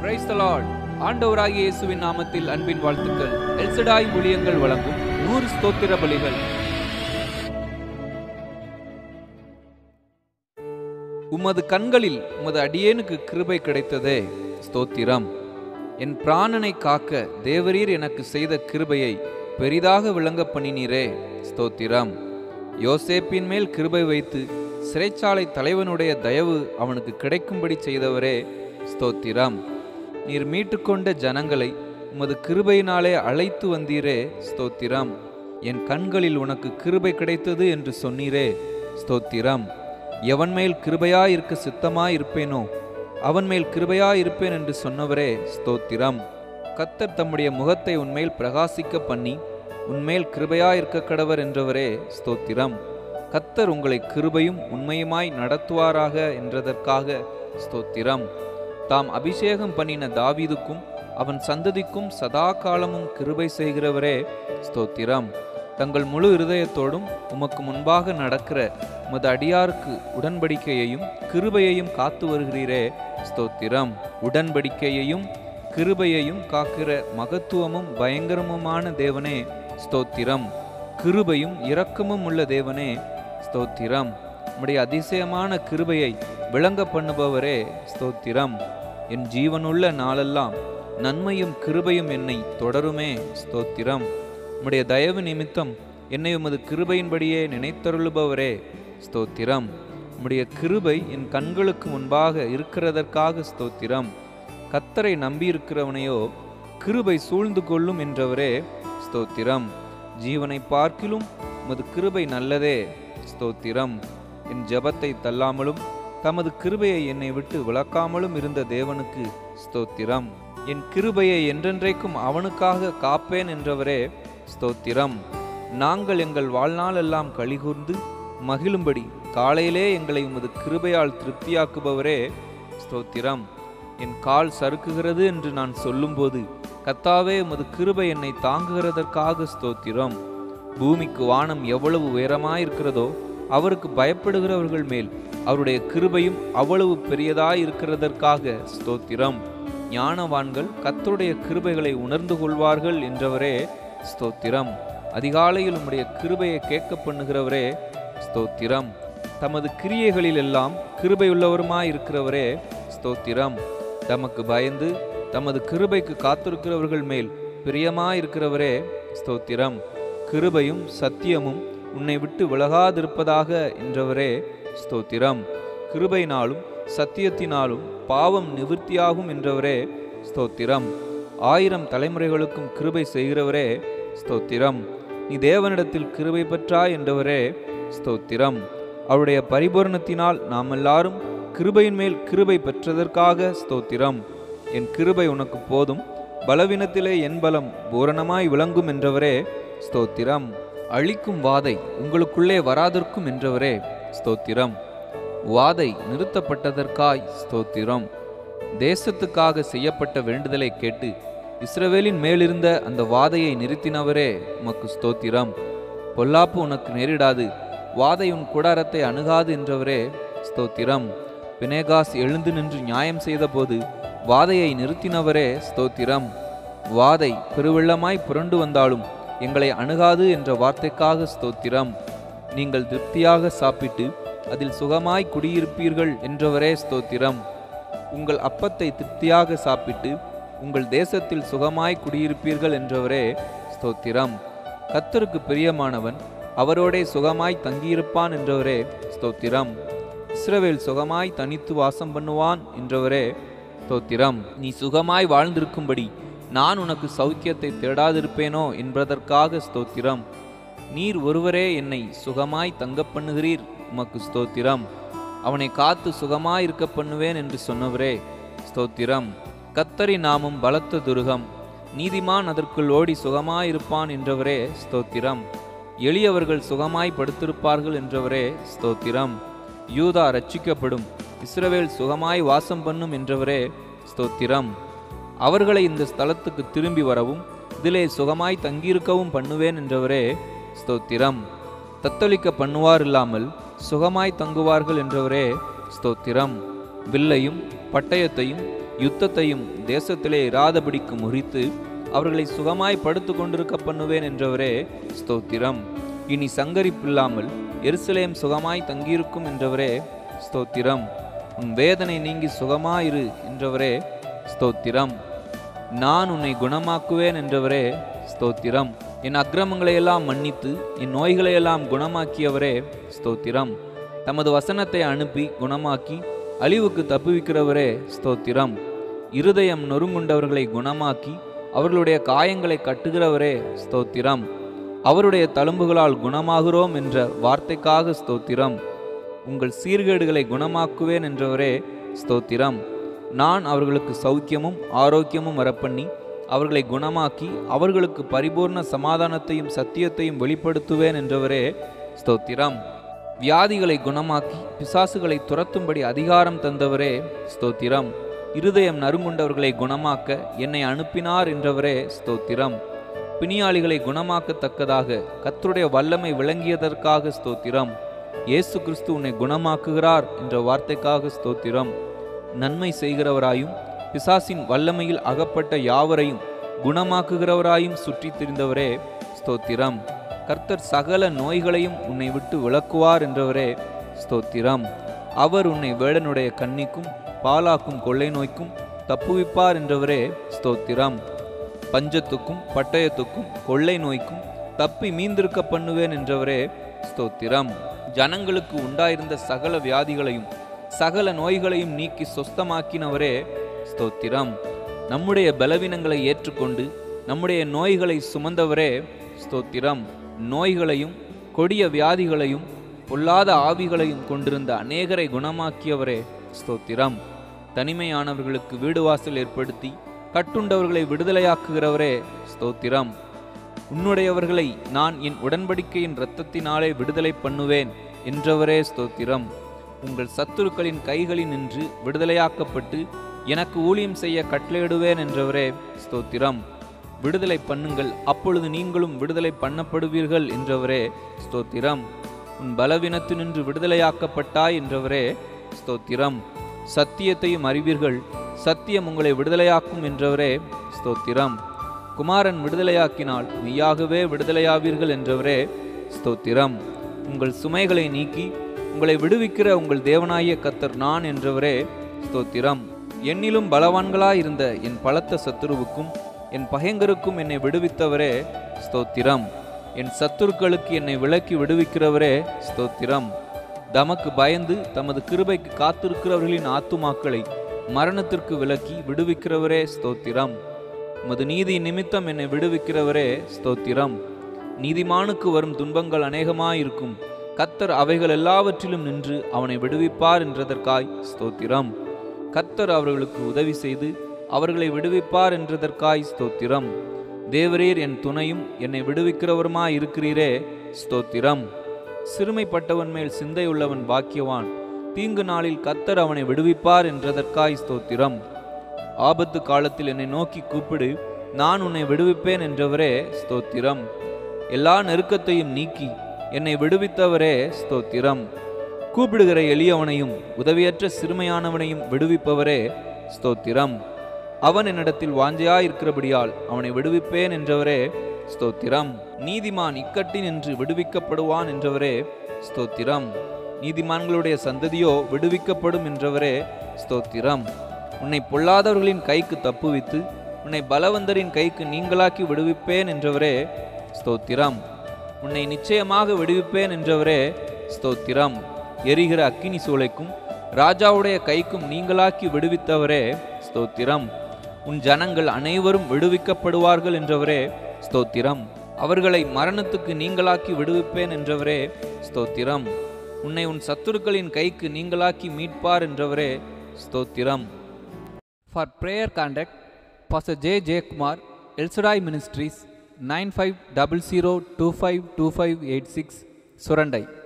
praise the Lord ஆண்டவராகிய இயேசுவின் நாமத்தில் அன்பின் வாழ்த்துக்கள் எல்சடாய் ஊழியங்கள் வழங்கும் நூறு ஸ்தோத்திர பலிகள் உமது கண்களில் உமது அடியேனுக்கு கிருபை கிடைத்ததே ஸ்தோத்திரம் என் பிராணனை காக்க தேவரீர் எனக்கு செய்த கிருபையை பெரிதாக விளங்க பண்ணினீரே ஸ்தோத்திரம் யோசேப்பின் மேல் கிருபை வைத்து சிறைச்சாலை தலைவனுடைய தயவு அவனுக்கு கிடைக்கும்படி செய்தவரே ஸ்தோத்திரம் நீர் மீட்டுக்கொண்ட ஜனங்களை உமது கிருபையினாலே அழைத்து வந்தீரே ஸ்தோத்திரம் என் கண்களில் உனக்கு கிருபை கிடைத்தது என்று சொன்னீரே ஸ்தோத்திரம் எவன் மேல் கிருபையாயிருக்க சித்தமாயிருப்பேனோ அவன் மேல் கிருபையாயிருப்பேன் என்று சொன்னவரே ஸ்தோத்திரம் கத்தர் தம்முடைய முகத்தை உன்மேல் பிரகாசிக்க பண்ணி உன்மேல் கிருபையாயிருக்க கடவர் என்றவரே ஸ்தோத்திரம் கத்தர் உங்களை கிருபையும் உண்மையுமாய் நடத்துவாராக என்றதற்காக ஸ்தோத்திரம் தாம் அபிஷேகம் பண்ணின தாவீதுக்கும் அவன் சந்ததிக்கும் சதா காலமும் கிருபை செய்கிறவரே ஸ்தோத்திரம் தங்கள் முழு இருதயத்தோடும் உமக்கு முன்பாக நடக்கிற உமது அடியாருக்கு உடன்படிக்கையையும் கிருபையையும் காத்து வருகிறீரே ஸ்தோத்திரம் உடன்படிக்கையையும் கிருபையையும் காக்கிற மகத்துவமும் பயங்கரமுமான தேவனே ஸ்தோத்திரம் கிருபையும் இரக்கமும் உள்ள தேவனே ஸ்தோத்திரம் உம்முடைய அதிசயமான கிருபையை விளங்க பண்ணுபவரே ஸ்தோத்திரம் என் ஜீவனுள்ள நாளெல்லாம் நன்மையும் கிருபையும் என்னை தொடருமே ஸ்தோத்திரம் உம்முடைய தயவு நிமித்தம் என்னை உமது கிருபையின்படியே நினைத்தருளுபவரே ஸ்தோத்திரம் உம்முடைய கிருபை என் கண்களுக்கு முன்பாக இருக்கிறதற்காக ஸ்தோத்திரம் கத்தரை நம்பியிருக்கிறவனையோ கிருபை சூழ்ந்து கொள்ளும் என்றவரே ஸ்தோத்திரம் ஜீவனை பார்க்கிலும் உமது கிருபை நல்லதே ஸ்தோத்திரம் என் ஜெபத்தை தள்ளாமலும் தமது கிருபையை என்னை விட்டு விளக்காமலும் இருந்த தேவனுக்கு ஸ்தோத்திரம் என் கிருபையை என்றென்றைக்கும் அவனுக்காக காப்பேன் என்றவரே ஸ்தோத்திரம் நாங்கள் எங்கள் வாழ்நாளெல்லாம் கழிகூர்ந்து மகிழும்படி காலையிலே எங்களை உமது கிருபையால் திருப்தியாக்குபவரே ஸ்தோத்திரம் என் கால் சறுக்குகிறது என்று நான் சொல்லும்போது கத்தாவே உமது கிருபை என்னை தாங்குகிறதற்காக ஸ்தோத்திரம் பூமிக்கு வானம் எவ்வளவு உயரமாயிருக்கிறதோ அவருக்கு பயப்படுகிறவர்கள் மேல் அவருடைய கிருபையும் அவ்வளவு பெரியதாய் இருக்கிறதற்காக ஸ்தோத்திரம் ஞானவான்கள் கத்தருடைய கிருபைகளை உணர்ந்து கொள்வார்கள் என்றவரே ஸ்தோத்திரம் அதிகாலையில் உம்முடைய கிருபையை கேட்க பண்ணுகிறவரே ஸ்தோத்திரம் தமது கிரியைகளில் எல்லாம் கிருபையுள்ளவருமாயிருக்கிறவரே ஸ்தோத்திரம் தமக்கு பயந்து தமது கிருபைக்கு காத்திருக்கிறவர்கள் மேல் பிரியமாயிருக்கிறவரே ஸ்தோத்திரம் கிருபையும் சத்தியமும் உன்னை விட்டு விலகாதிருப்பதாக என்றவரே ஸ்தோத்திரம் கிருபையினாலும் சத்தியத்தினாலும் பாவம் நிவிர்த்தியாகும் என்றவரே ஸ்தோத்திரம் ஆயிரம் தலைமுறைகளுக்கும் கிருபை செய்கிறவரே ஸ்தோத்திரம் நீ தேவனிடத்தில் கிருபை பெற்றாய் என்றவரே ஸ்தோத்திரம் அவருடைய பரிபூரணத்தினால் நாம் எல்லாரும் கிருபையின் மேல் கிருபை பெற்றதற்காக ஸ்தோத்திரம் என் கிருபை உனக்கு போதும் பலவீனத்திலே என் பலம் பூரணமாய் விளங்கும் என்றவரே ஸ்தோத்திரம் அழிக்கும் வாதை உங்களுக்குள்ளே வராதிருக்கும் என்றவரே ஸ்தோத்திரம் வாதை நிறுத்தப்பட்டதற்காய் ஸ்தோத்திரம் தேசத்துக்காக செய்யப்பட்ட வேண்டுதலை கேட்டு இஸ்ரவேலின் மேலிருந்த அந்த வாதையை நிறுத்தினவரே உமக்கு ஸ்தோத்திரம் பொல்லாப்பு உனக்கு நேரிடாது வாதை உன் கூடாரத்தை அணுகாது என்றவரே ஸ்தோத்திரம் பினேகாஸ் எழுந்து நின்று நியாயம் செய்தபோது வாதையை நிறுத்தினவரே ஸ்தோத்திரம் வாதை பெருவெள்ளமாய் புரண்டு வந்தாலும் எங்களை அணுகாது என்ற வார்த்தைக்காக ஸ்தோத்திரம் நீங்கள் திருப்தியாக சாப்பிட்டு அதில் சுகமாய் குடியிருப்பீர்கள் என்றவரே ஸ்தோத்திரம் உங்கள் அப்பத்தை திருப்தியாக சாப்பிட்டு உங்கள் தேசத்தில் சுகமாய் குடியிருப்பீர்கள் என்றவரே ஸ்தோத்திரம் கத்தருக்கு பிரியமானவன் அவரோடே சுகமாய் தங்கியிருப்பான் என்றவரே ஸ்தோத்திரம் இஸ்ரவேல் சுகமாய் தனித்து வாசம் பண்ணுவான் என்றவரே ஸ்தோத்திரம் நீ சுகமாய் வாழ்ந்திருக்கும்படி நான் உனக்கு சௌக்கியத்தை தேடாதிருப்பேனோ என்பதற்காக ஸ்தோத்திரம் நீர் ஒருவரே என்னை சுகமாய் தங்க பண்ணுகிறீர் உமக்கு ஸ்தோத்திரம் அவனை காத்து சுகமாய் இருக்க பண்ணுவேன் என்று சொன்னவரே ஸ்தோத்திரம் கத்தரி நாமும் பலத்த துருகம் நீதிமான் அதற்குள் ஓடி சுகமாயிருப்பான் என்றவரே ஸ்தோத்திரம் எளியவர்கள் சுகமாய் படுத்திருப்பார்கள் என்றவரே ஸ்தோத்திரம் யூதா ரட்சிக்கப்படும் இஸ்ரவேல் சுகமாய் வாசம் பண்ணும் என்றவரே ஸ்தோத்திரம் அவர்களை இந்த ஸ்தலத்துக்கு திரும்பி வரவும் இதிலே சுகமாய் தங்கியிருக்கவும் பண்ணுவேன் என்றவரே ஸ்தோத்திரம் தத்தளிக்க பண்ணுவார் இல்லாமல் சுகமாய் தங்குவார்கள் என்றவரே ஸ்தோத்திரம் வில்லையும் பட்டயத்தையும் யுத்தத்தையும் தேசத்திலே இராதபடிக்கு முறித்து அவர்களை சுகமாய் படுத்து கொண்டிருக்க பண்ணுவேன் என்றவரே ஸ்தோத்திரம் இனி சங்கரிப்பில்லாமல் எருசலேம் சுகமாய் தங்கியிருக்கும் என்றவரே ஸ்தோத்திரம் உன் வேதனை நீங்கி சுகமாயிரு என்றவரே ஸ்தோத்திரம் நான் உன்னை குணமாக்குவேன் என்றவரே ஸ்தோத்திரம் என் அக்கிரமங்களை எல்லாம் மன்னித்து என் நோய்களை எல்லாம் குணமாக்கியவரே ஸ்தோத்திரம் தமது வசனத்தை அனுப்பி குணமாக்கி அழிவுக்கு தப்புவிக்கிறவரே ஸ்தோத்திரம் இருதயம் நொறுங்குண்டவர்களை குணமாக்கி அவர்களுடைய காயங்களை கட்டுகிறவரே ஸ்தோத்திரம் அவருடைய தழும்புகளால் குணமாகிறோம் என்ற வார்த்தைக்காக ஸ்தோத்திரம் உங்கள் சீர்கேடுகளை குணமாக்குவேன் என்றவரே ஸ்தோத்திரம் நான் அவர்களுக்கு சௌக்கியமும் ஆரோக்கியமும் வரப்பண்ணி அவர்களை குணமாக்கி அவர்களுக்கு பரிபூர்ண சமாதானத்தையும் சத்தியத்தையும் வெளிப்படுத்துவேன் என்றவரே ஸ்தோத்திரம் வியாதிகளை குணமாக்கி பிசாசுகளை துரத்தும்படி அதிகாரம் தந்தவரே ஸ்தோத்திரம் இருதயம் நறுங்குண்டவர்களை குணமாக்க என்னை அனுப்பினார் என்றவரே ஸ்தோத்திரம் பிணியாளிகளை குணமாக்கத்தக்கதாக கர்த்தருடைய வல்லமை விளங்கியதற்காக ஸ்தோத்திரம் இயேசு கிறிஸ்து உன்னை குணமாக்குகிறார் என்ற வார்த்தைக்காக ஸ்தோத்திரம் நன்மை செய்கிறவராயும் பிசாசின் வல்லமையில் அகப்பட்ட யாவரையும் குணமாக்குகிறவராயும் சுற்றித் திரிந்தவரே ஸ்தோத்திரம் கர்த்தர் சகல நோய்களையும் உன்னை விட்டு விளக்குவார் என்றவரே ஸ்தோத்திரம் அவர் உன்னை வேடனுடைய கண்ணிக்கும் பாலாக்கும் கொள்ளை நோய்க்கும் தப்புவிப்பார் என்றவரே ஸ்தோத்திரம் பஞ்சத்துக்கும் பட்டயத்துக்கும் கொள்ளை நோய்க்கும் தப்பி மீந்திருக்க பண்ணுவேன் என்றவரே ஸ்தோத்திரம் ஜனங்களுக்கு உண்டாயிருந்த சகல வியாதிகளையும் சகல நோய்களையும் நீக்கி சொஸ்தமாக்கினவரே ஸ்தோத்திரம் நம்முடைய பலவீனங்களை ஏற்றுக்கொண்டு நம்முடைய நோய்களை சுமந்தவரே ஸ்தோத்திரம் நோய்களையும் கொடிய வியாதிகளையும் பொல்லாத ஆவிகளையும் கொண்டிருந்த அநேகரை குணமாக்கியவரே ஸ்தோத்திரம் தனிமையானவர்களுக்கு வீடு வாசல் ஏற்படுத்தி கட்டுண்டவர்களை விடுதலையாக்குகிறவரே ஸ்தோத்திரம் உன்னுடையவர்களை நான் என் உடன்படிக்கையின் இரத்தத்தினாலே விடுதலை பண்ணுவேன் என்றவரே ஸ்தோத்திரம் உங்கள் சத்துருக்களின் கைகளில் நின்று விடுதலையாக்கப்பட்டு எனக்கு ஊழியம் செய்ய கட்டளையிடுவேன் என்றவரே ஸ்தோத்திரம் விடுதலை பண்ணுங்கள் அப்பொழுது நீங்களும் விடுதலை பண்ணப்படுவீர்கள் என்றவரே ஸ்தோத்திரம் உன் பலவீனத்தினின்று விடுதலையாக்கப்பட்டாய் என்றவரே ஸ்தோத்திரம் சத்தியத்தையும் அறிவீர்கள் சத்தியம் உங்களை விடுதலையாக்கும் என்றவரே ஸ்தோத்திரம் குமாரன் விடுதலையாக்கினால் மெய்யாகவே விடுதலையாவீர்கள் என்றவரே ஸ்தோத்திரம் உங்கள் சுமைகளை நீக்கி உங்களை விடுவிக்கிற உங்கள் தேவனாகிய கத்தர் நான் என்றவரே ஸ்தோத்திரம் என்னிலும் பலவான்களாயிருந்த என் பலத்த சத்துருவுக்கும் என் பகைங்கருக்கும் என்னை விடுவித்தவரே ஸ்தோத்திரம் என் சத்துருக்களுக்கு என்னை விலக்கி விடுவிக்கிறவரே ஸ்தோத்திரம் தமக்கு பயந்து தமது கிருபைக்கு காத்திருக்கிறவர்களின் ஆத்துமாக்களை மரணத்திற்கு விலக்கி விடுவிக்கிறவரே ஸ்தோத்திரம் உமது நீதி நிமித்தம் என்னை விடுவிக்கிறவரே ஸ்தோத்திரம் நீதிமானுக்கு வரும் துன்பங்கள் அநேகமாயிருக்கும் கத்தர் அவைகள் எல்லாவற்றிலும் நின்று அவனை விடுவிப்பார் என்றதற்காய் ஸ்தோத்திரம் கத்தர் அவர்களுக்கு உதவி செய்து அவர்களை விடுவிப்பார் என்றதற்காய் ஸ்தோத்திரம் தேவரீர் என் துணையும் என்னை விடுவிக்கிறவருமாய் இருக்கிறீரே ஸ்தோத்திரம் சிறுமைப்பட்டவன் மேல் சிந்தையுள்ளவன் பாக்கியவான் தீங்கு நாளில் கத்தர் அவனை விடுவிப்பார் என்றதற்காய் ஸ்தோத்திரம் ஆபத்து காலத்தில் என்னை நோக்கி கூப்பிடு நான் உன்னை விடுவிப்பேன் என்றவரே ஸ்தோத்திரம் எல்லா நெருக்கத்தையும் நீக்கி என்னை விடுவித்தவரே ஸ்தோத்திரம் கூப்பிடுகிற எளியவனையும் உதவியற்ற சிறுமையானவனையும் விடுவிப்பவரே ஸ்தோத்திரம் அவன் என்னிடத்தில் வாஞ்சையாயிருக்கிறபடியால் அவனை விடுவிப்பேன் என்றவரே ஸ்தோத்திரம் நீதிமான் இக்கட்டின் என்று விடுவிக்கப்படுவான் என்றவரே ஸ்தோத்திரம் நீதிமான்களுடைய சந்ததியோ விடுவிக்கப்படும் என்றவரே ஸ்தோத்திரம் உன்னை பொல்லாதவர்களின் கைக்கு தப்புவித்து உன்னை பலவந்தரின் கைக்கு நீங்களாக்கி விடுவிப்பேன் என்றவரே ஸ்தோத்திரம் உன்னை நிச்சயமாக விடுவிப்பேன் என்றவரே ஸ்தோத்திரம் எரிகிற அக்கினி சூளைக்கும் ராஜாவுடைய கைக்கும் நீங்களாக்கி விடுவித்தவரே ஸ்தோத்திரம் உன் ஜனங்கள் அனைவரும் விடுவிக்கப்படுவார்கள் என்றவரே ஸ்தோத்திரம் அவர்களை மரணத்துக்கு நீங்களாக்கி விடுவிப்பேன் என்றவரே ஸ்தோத்திரம் உன்னை உன் சத்துருக்களின் கைக்கு நீங்களாக்கி மீட்பார் என்றவரே ஸ்தோத்திரம் for prayer contact pastor J Jayakumar El Shaddai ministries nine five double zero two five two five eight six Surandai